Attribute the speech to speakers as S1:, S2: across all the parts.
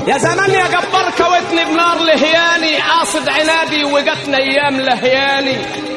S1: يا زمان يا جبار كوتني بنار لهياني قاصد عنادي وجتنا ايام لهياني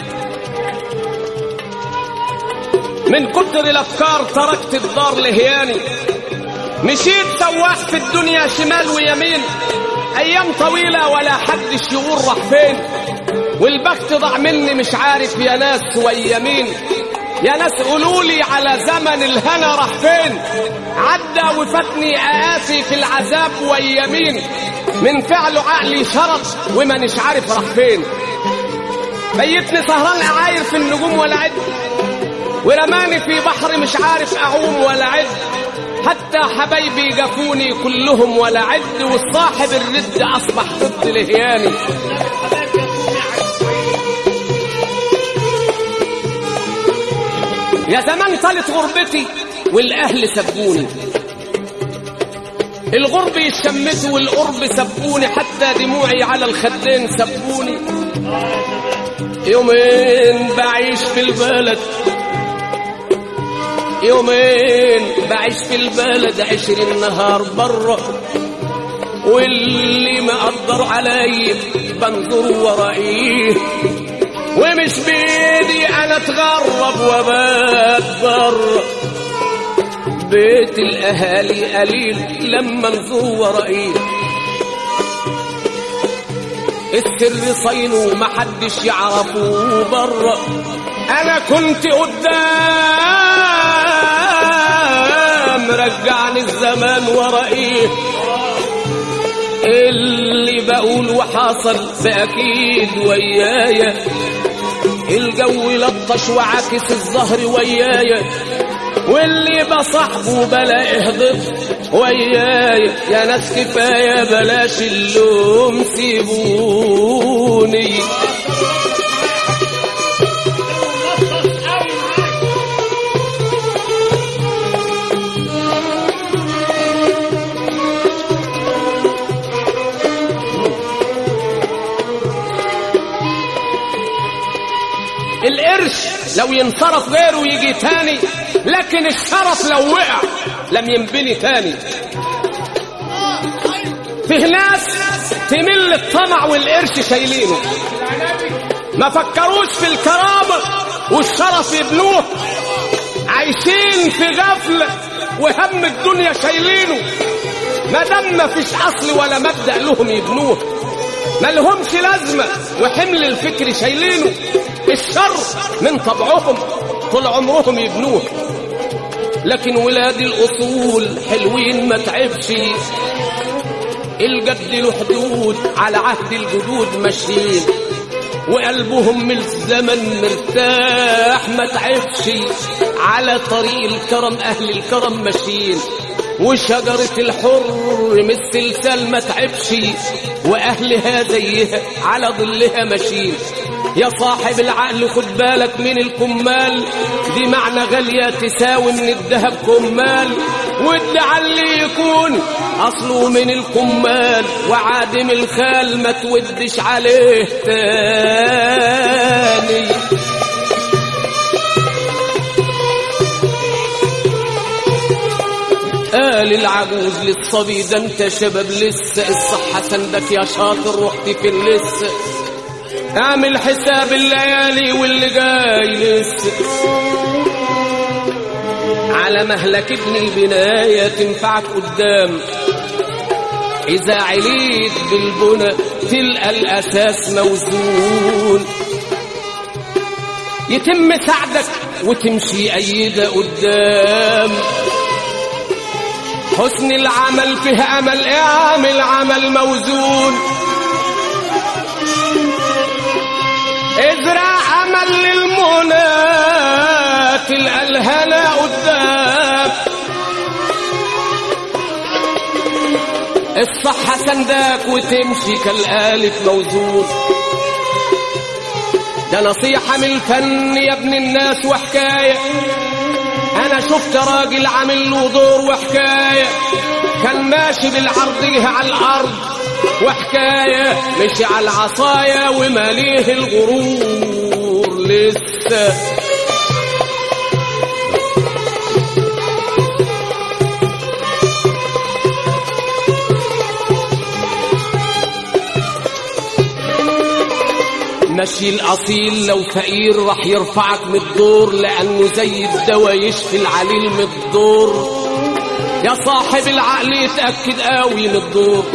S1: من كتر الافكار تركت الدار لهياني مشيت سواح في الدنيا شمال ويمين ايام طويله ولا حدش يقول راح فين والبخت ضاع مني مش عارف يا ناس ويمين يا ناس قولولي على زمن الهنا راح فين عدى وفاتني اقاسي في العذاب ويمين من فعله عقلي شرط ومانيش عارف راح فين بيتني سهران اعاير في النجوم ولا عد ورماني في بحر مش عارف اعوم ولا عد حتى حبايبي جفوني كلهم ولا عد والصاحب الرد اصبح ضد لهياني يا زمان طالت غربتي والاهل سبوني الغرب يشمتوا والقرب سبوني حتى دموعي على الخدين سبوني يومين بعيش في البلد يومين بعيش في البلد عشرين نهار برا واللي ما قدر علي بنظر ورائيه ومش بيدي انا اتغرب وبات برا بيت الاهالي قليل لما نزور ورائيه السر صينه محدش يعرفه برا انا كنت قدام رجعني الزمان ورائيه اللي بقول وحاصل بأكيد ويايا الجو لطش وعاكس الظهر ويايا واللي بصاحبه بلاقيه ضد ويايا يا ناس كفايه بلاش اللوم سيبوني القرش لو ينصرف غيره يجي تاني لكن الشرف لو وقع لم ينبني تاني فيه ناس تمل الطمع والقرش شايلينه ما فكروش في الكرامة والشرف يبنوه عايشين في غفلة وهم الدنيا شايلينه ما دام مفيش اصل ولا مبدأ لهم يبنوه ما لهمش لازمة وحمل الفكر شايلينه الشر من طبعهم طول عمرهم يبنوه لكن ولاد الأصول حلوين ما تعبش الجد له حدود على عهد الجدود ماشيين وقلبهم من الزمن مرتاح ما تعبش على طريق الكرم أهل الكرم ماشيين وشجرة الحر من السلسال ما تعبش وأهلها زيها على ظلها ماشيين يا صاحب العقل خد بالك من الكمال دي معنى غالية تساوي من الذهب كمال والدعاء اللي يكون أصله من الكمال وعادم الخال ما تودش عليه تاني قال العجوز للصبي ده انت شباب لسه الصحة سندك يا شاطر رحت في لسه اعمل حساب الليالي واللي جاي لسه على مهلك ابن البناية تنفعك قدام إذا عليت بالبنى تلقى الأساس موزون يتم سعدك وتمشي أيدة قدام حسن العمل فيه أمل اعمل عمل موزون ازرع امل للمنى تلقى الهنا قدام الصحة سنداك وتمشي كالآلف موزون ده نصيحة من الفن يا ابن الناس وحكاية أنا شفت راجل عامل له دور وحكاية كان ماشي بالعرضيه على الأرض وحكاية مشي على العصاية وماليه الغرور لسه المشي الأصيل لو فقير راح يرفعك من الدور لأنه زي الدواء يشفي العليل من الدور يا صاحب العقل يتأكد قوي من الدور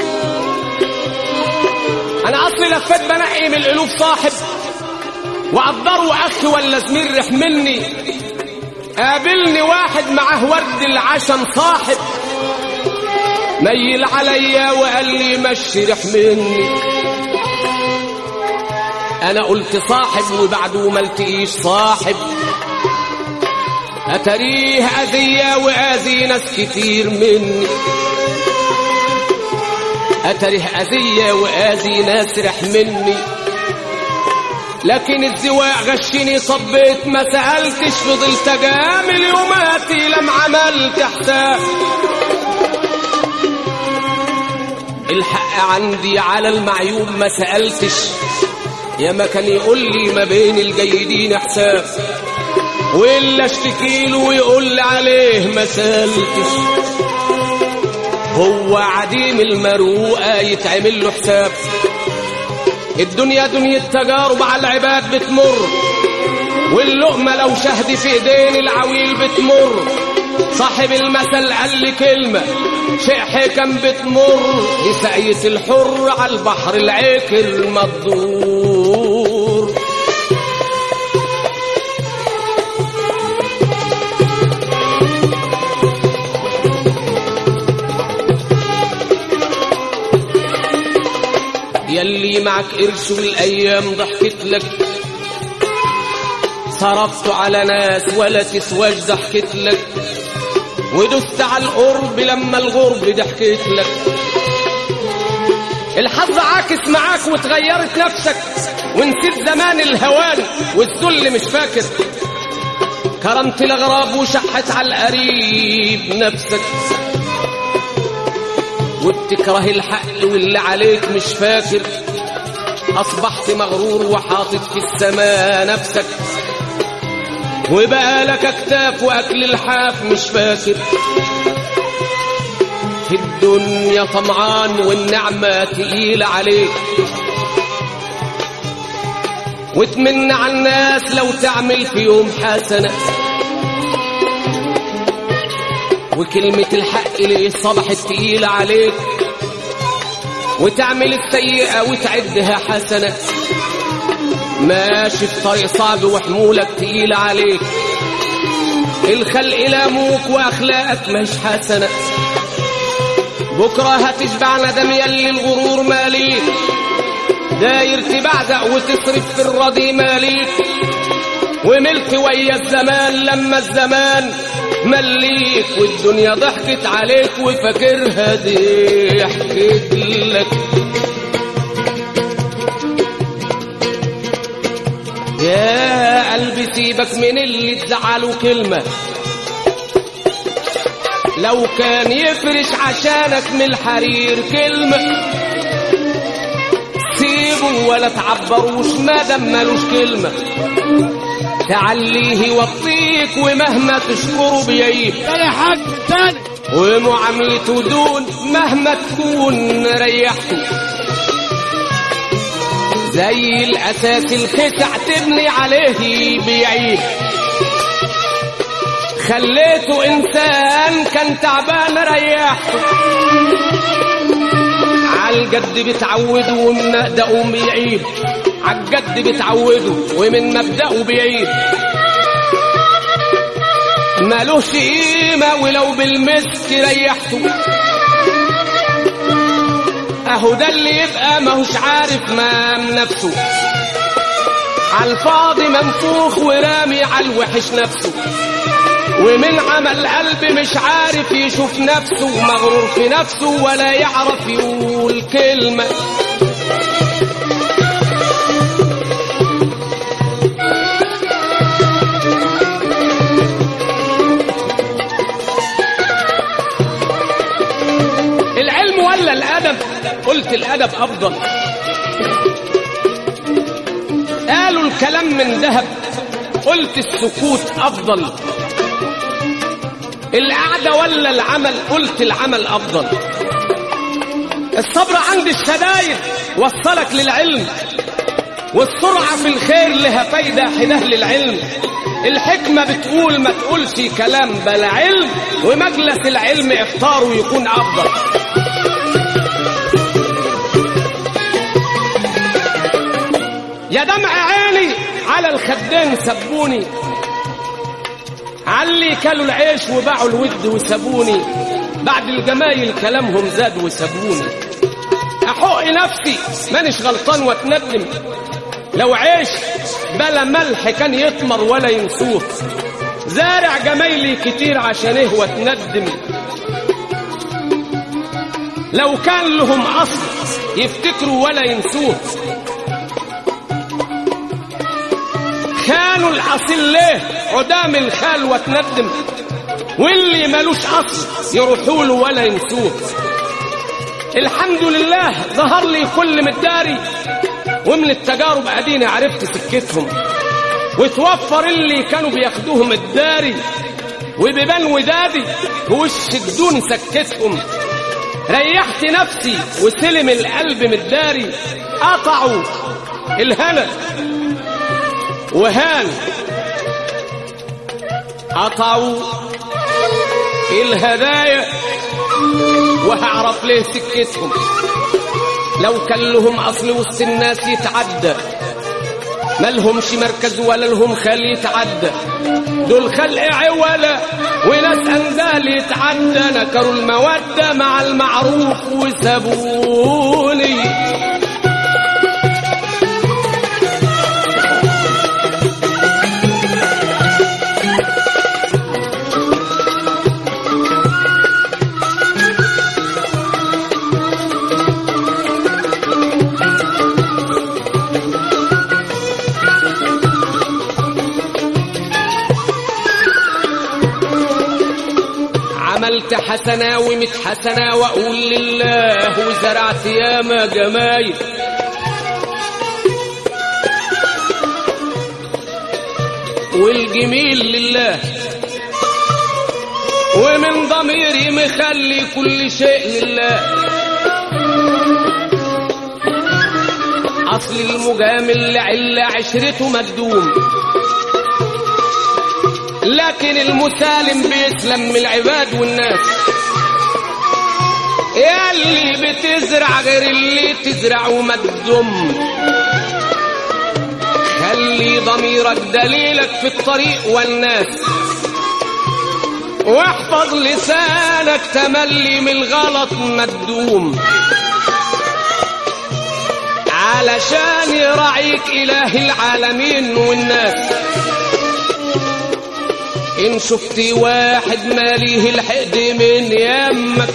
S1: أنا أصلي لفيت بنقي من الألوف صاحب وقدروا أخي ولا زميل رح مني قابلني واحد معاه ورد العشم صاحب ميل عليا وقال لي مشي رح مني انا قلت صاحب وبعده ما التقيش صاحب اتريه اذية واذي ناس كتير مني اتريه اذية واذي ناس رح مني لكن الزواق غشني صبيت ما سألتش فضلت اجامل يوماتي لم عملت حساب الحق عندي على المعيوب ما سألتش يا ما كان يقول لي ما بين الجيدين حساب وإلا اشتكي له ويقول لي عليه ما سألتش هو عديم المروءة يتعمل له حساب الدنيا دنيا تجارب على العباد بتمر واللقمة لو شهد في ايدين العويل بتمر صاحب المثل قال لي كلمة شيء حكم بتمر دي سقية الحر على البحر العكر مقدور يلي معك قرش والايام ضحكت لك صرفت على ناس ولا تسواش ضحكت لك ودست على القرب لما الغرب ضحكت لك الحظ عاكس معاك وتغيرت نفسك ونسيت زمان الهوان والذل مش فاكر كرمت الاغراب وشحت على القريب نفسك وبتكره الحق واللي عليك مش فاكر اصبحت مغرور وحاطط في السماء نفسك وبقى لك اكتاف واكل الحاف مش فاكر في الدنيا طمعان والنعمة تقيلة عليك وتمنى على الناس لو تعمل في يوم حسنة وكلمة الحق اللي صبحت تقيلة عليك وتعمل السيئة وتعدها حسنة ماشي في طريق صعب وحمولك تقيلة عليك الخلق لاموك واخلاقك مش حسنة بكرة هتشبع ندم يلي الغرور ماليك داير تبعزق وتصرف في الرضي ماليك وملت ويا الزمان لما الزمان مليك والدنيا ضحكت عليك وفاكرها دي حكيت لك يا قلبي سيبك من اللي تزعلوا كلمة لو كان يفرش عشانك من الحرير كلمة سيبه ولا تعبروش ما دام ملوش كلمة تعليه يوطيك ومهما تشكره بيعيب
S2: تاني حاج تاني
S1: ومعاملته دون مهما تكون ريحته زي الأساس الخسع تبني عليه بيعيب خليته إنسان كان تعبان ريحته عالجد بتعوده ومن مبدأه بيعيب عالجد بتعوده ومن مبدأه بيعيب مالوش قيمة ولو بالمسك ريحته اهو ده اللي يبقى ماهوش عارف ما من نفسه عالفاضي منفوخ ورامي عالوحش نفسه ومن عمل قلب مش عارف يشوف نفسه مغرور في نفسه ولا يعرف يقول كلمة العلم ولا الأدب قلت الأدب أفضل قالوا الكلام من ذهب قلت السكوت أفضل القعدة ولا العمل قلت العمل أفضل الصبر عند الشدايد وصلك للعلم والسرعة في الخير لها فايدة حده للعلم الحكمة بتقول ما تقولش كلام بلا علم ومجلس العلم اختاره يكون أفضل يا دمع عيني على الخدين سبوني علي كلوا العيش وباعوا الود وسابوني بعد الجمايل كلامهم زاد وسابوني احق نفسي مانيش غلطان واتندم لو عيش بلا ملح كان يطمر ولا ينسوه زارع جمايلي كتير عشان ايه واتندم لو كان لهم اصل يفتكروا ولا ينسوه كانوا الاصيل ليه عدام الخال واتندم واللي ملوش اصل يروحوا له ولا ينسوه الحمد لله ظهر لي كل مداري ومن التجارب اديني عرفت سكتهم وتوفر اللي كانوا بياخدوهم الداري وبيبان ودادي بوش جدون سكتهم ريحت نفسي وسلم القلب من الداري قطعوا الهنا وهان قطعوا الهدايا وهعرف ليه سكتهم لو كان لهم اصل وسط الناس يتعدى مالهمش مركز ولا لهم خل يتعدى دول خلق عولة وناس أنزال يتعدى نكروا المودة مع المعروف وسابوني عملت حسنة ومت حسنة وأقول لله وزرعت ياما جمايل والجميل لله ومن ضميري مخلي كل شيء لله أصل المجامل لعلة عشرته مدوم لكن المسالم بيسلم من العباد والناس يا اللي بتزرع غير اللي تزرعه ما تدم خلي ضميرك دليلك في الطريق والناس واحفظ لسانك تملي من الغلط ما تدوم علشان يراعيك إله العالمين والناس إن شفت واحد ماليه الحقد من يمك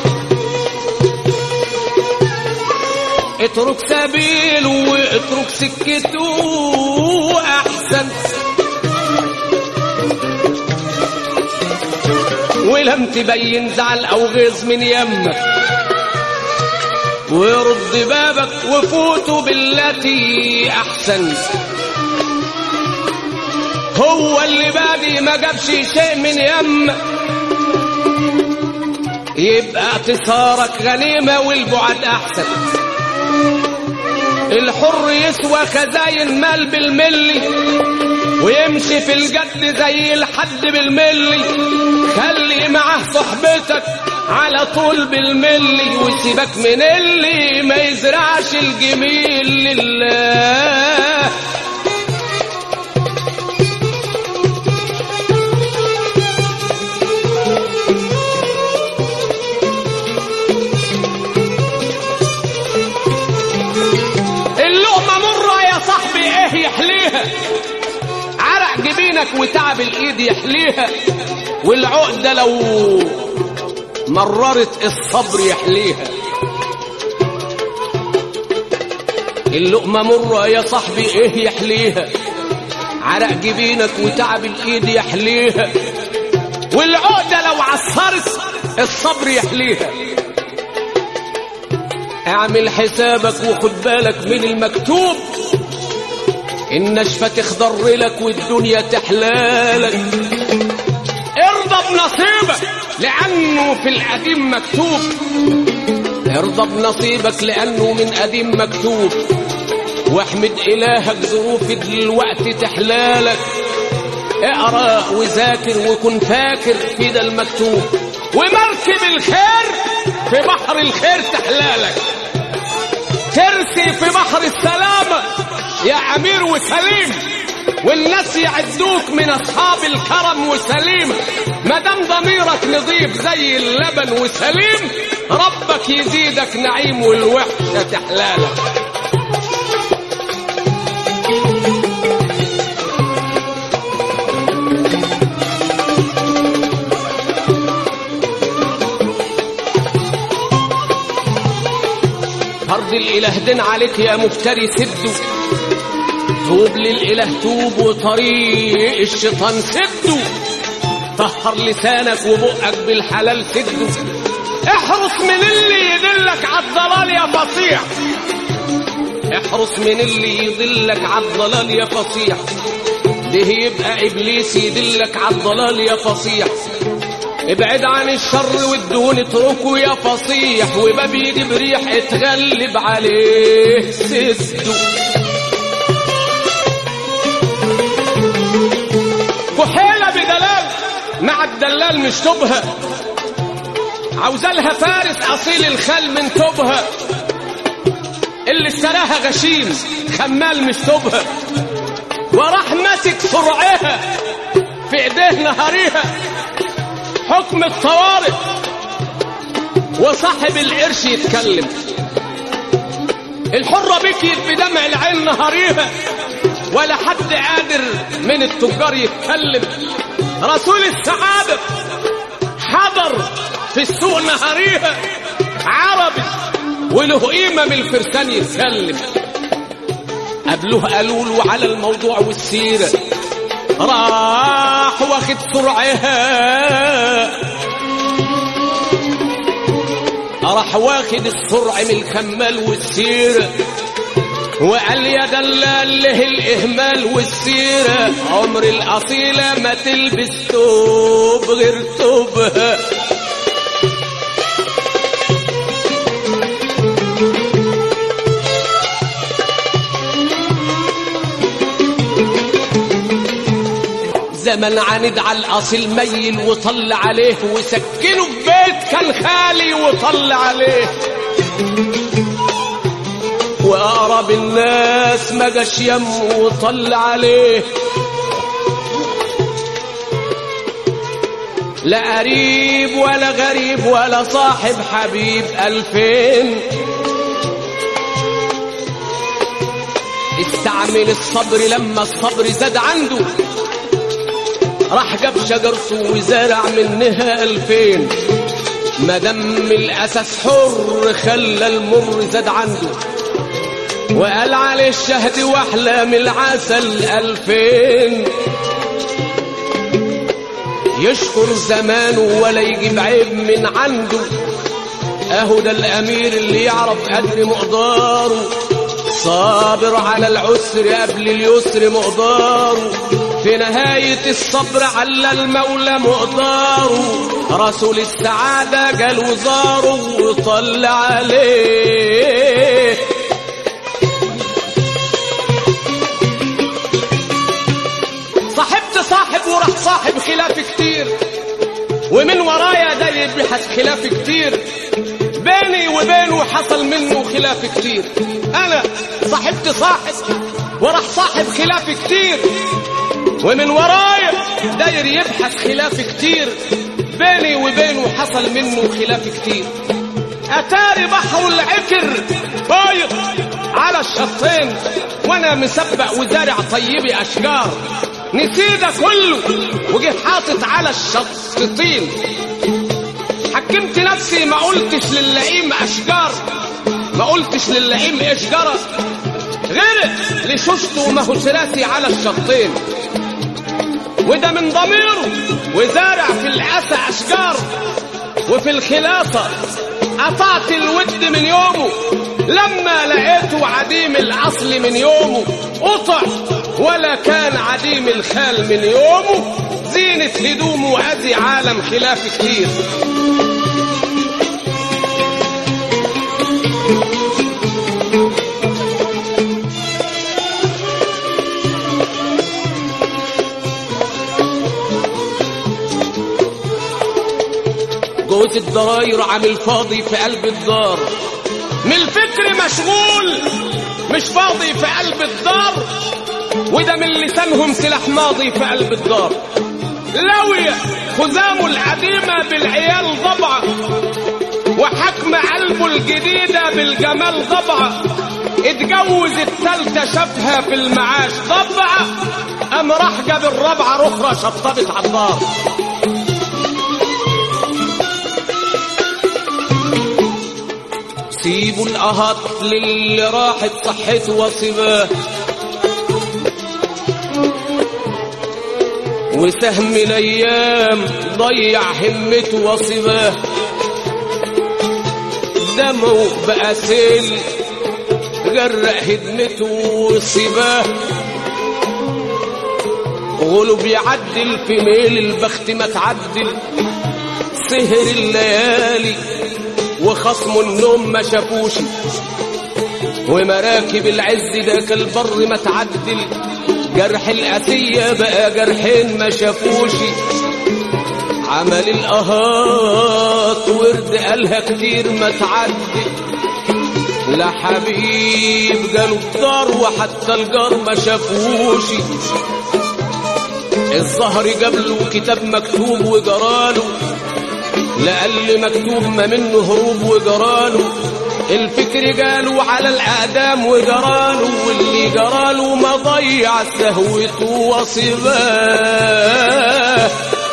S1: اترك سبيله واترك سكته أحسن ولم تبين زعل أو غيظ من يمك ورد بابك وفوته بالتي أحسن هو اللي بادي ما جابش شيء من يم يبقى اعتصارك غنيمة والبعد أحسن الحر يسوى خزاين مال بالملي ويمشي في الجد زي الحد بالملي خلي معاه صحبتك على طول بالملي وسيبك من اللي ما يزرعش الجميل لله اللقمة مرة يا صاحبي ايه يحليها عرق جبينك وتعب الايد يحليها والعقدة لو مررت الصبر يحليها اللقمة مرة يا صاحبي ايه يحليها عرق جبينك وتعب الايد يحليها والعقدة لو عصرت الصبر يحليها اعمل حسابك وخد بالك من المكتوب النشفة تخضر لك والدنيا تحلالك ارضى بنصيبك لأنه في القديم مكتوب ارضى بنصيبك لأنه من قديم مكتوب واحمد إلهك ظروف دلوقتي تحلالك اقرا وذاكر وكن فاكر في ده المكتوب ومركب الخير في بحر الخير تحلالك ترسي في بحر السلامة يا أمير وسليم والناس يعدوك من أصحاب الكرم وسليم مدام ضميرك نظيف زي اللبن وسليم ربك يزيدك نعيم والوحشة تحلالك فرض الإله دين عليك يا مفتري سده توب للإله توب وطريق الشيطان سده طهر لسانك وبقك بالحلال سده احرص من اللي يدلك على الضلال يا فصيح احرص من اللي يدلك على الضلال يا فصيح ده يبقى ابليس يدلك على الضلال يا فصيح ابعد عن الشر والدهون اتركه يا فصيح وباب يجي بريح اتغلب عليه سده كحيلة بدلال مع الدلال مش تبهى عاوزالها فارس اصيل الخل من تبهى اللي اشتراها غشيم خمال مش تبهى وراح ماسك فرعها في ايديه نهاريها حكم الطوارئ وصاحب القرش يتكلم الحرة بكيت بدمع العين نهاريها ولا حد قادر من التجار يتكلم رسول السعادة حضر في السوق نهاريها عربي وله قيمة من الفرسان يتكلم قبله قالوا له على الموضوع والسيرة راح واخد سرعها راح واخد السرع من الخمال والسيرة وقال يا دلال له الإهمال والسيرة عمر الأصيلة ما تلبس توب غير توبها زمن عند على الأصيل ميل وطل عليه وسكنه في بيت كان خالي وطل عليه وأقرب الناس ما جاش يمه وطل عليه لا قريب ولا غريب ولا صاحب حبيب ألفين استعمل الصبر لما الصبر زاد عنده راح جاب شجرته وزرع منها ألفين مدام الأساس حر خلى المر زاد عنده وقال عليه الشهد واحلى من العسل ألفين يشكر زمانه ولا يجيب عيب من عنده اهو ده الامير اللي يعرف قدر مقداره صابر على العسر قبل اليسر مقداره في نهاية الصبر على المولى مقداره رسول السعادة جال وزاره وطل عليه صاحبت صاحب وراح صاحب خلاف كتير ومن ورايا ده يبحث خلاف كتير بيني وبينه حصل منه خلاف كتير انا صاحبت صاحب وراح صاحب خلاف كتير ومن ورايا داير يبحث خلاف كتير بيني وبينه حصل منه خلاف كتير اتاري بحر العكر فايض على الشطين وانا مسبق وزارع طيبي اشجار نسيت كله وجه حاطط على الشطين حكمت نفسي ما قلتش للئيم اشجار ما قلتش للئيم اشجره غير لشوشته ما هو راسي على الشطين وده من ضميره وزارع في العسى اشجار وفي الخلاصه قطعت الود من يومه لما لقيته عديم الاصل من يومه قطع ولا كان عديم الخال من يومه زينة هدومه وأذي عالم خلاف كتير وجوز الضراير عامل فاضي في قلب الدار من الفكر مشغول مش فاضي في قلب الدار وده من لسانهم سلاح ماضي في قلب الدار لوية خزامه القديمة بالعيال ضبعة وحكم قلبه الجديدة بالجمال ضبعة اتجوز التالتة شافها في المعاش ضبعة قام راح جاب الرابعة رخرة شطبت على الدار سيبوا القهط للي راحت صحته وصباه وسهم الايام ضيع همته وصباه دمه بقى سيل غرق هدمته وصباه غلب يعدل في ميل البخت ما تعدل سهر الليالي وخصم النوم ما شافوش ومراكب العز ده كالبر ما تعدل جرح الأسية بقى جرحين ما شافوش عمل الأهات ورد قالها كتير ما تعدل لا حبيب جاله الدار وحتى الجار ما شافوش الظهر جاب له كتاب مكتوب وجراله لقل مكتوب ما منه هروب وجراله الفكر جاله على الأقدام وجراله واللي جراله ما ضيع سهوته وصباه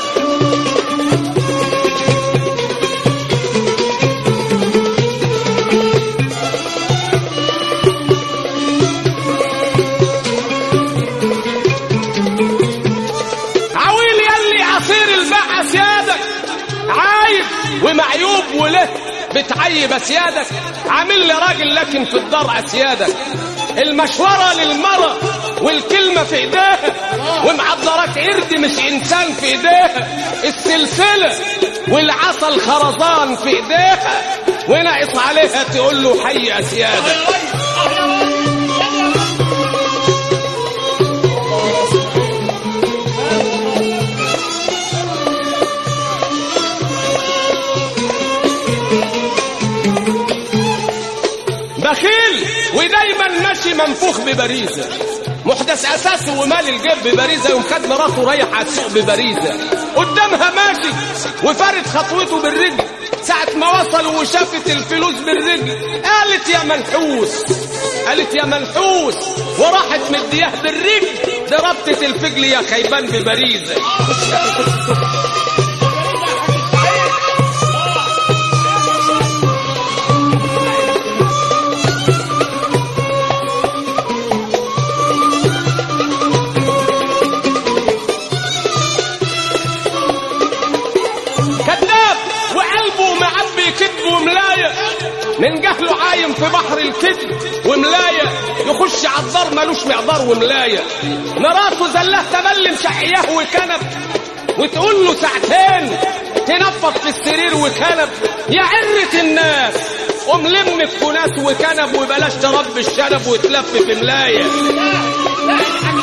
S1: عويل يلي عصير البقى سيادك عايب ومعيوب وله بتعيب اسيادك عامل لي راجل لكن في الدار اسيادك المشورة للمرة والكلمة في ايديها ومعضلات قرد مش انسان في ايديها السلسلة والعصا الخرزان في ايديها وناقص عليها تقول له حي اسيادك بخيل ودايما ماشي منفوخ ببريزه محدث اساسه ومال الجيب ببريزه يوم خد مراته رايح على السوق ببريزه قدامها ماشي وفارد خطوته بالرجل ساعة ما وصل وشافت الفلوس بالرجل قالت يا منحوس قالت يا منحوس وراحت مدياه بالرجل ده ربطة الفجل يا خيبان ببريزة كذاب وقلبه معبي كذب وملاية من جهله عايم في بحر الكذب وملاية يخش على الدار ملوش معذار وملاية مراته زلاه تبلم شحياه وكنب وتقول له ساعتين تنفض في السرير وكنب يا عرة الناس قوم لم الكناس وكنب وبلاش تربي الشنب وتلف في ملاية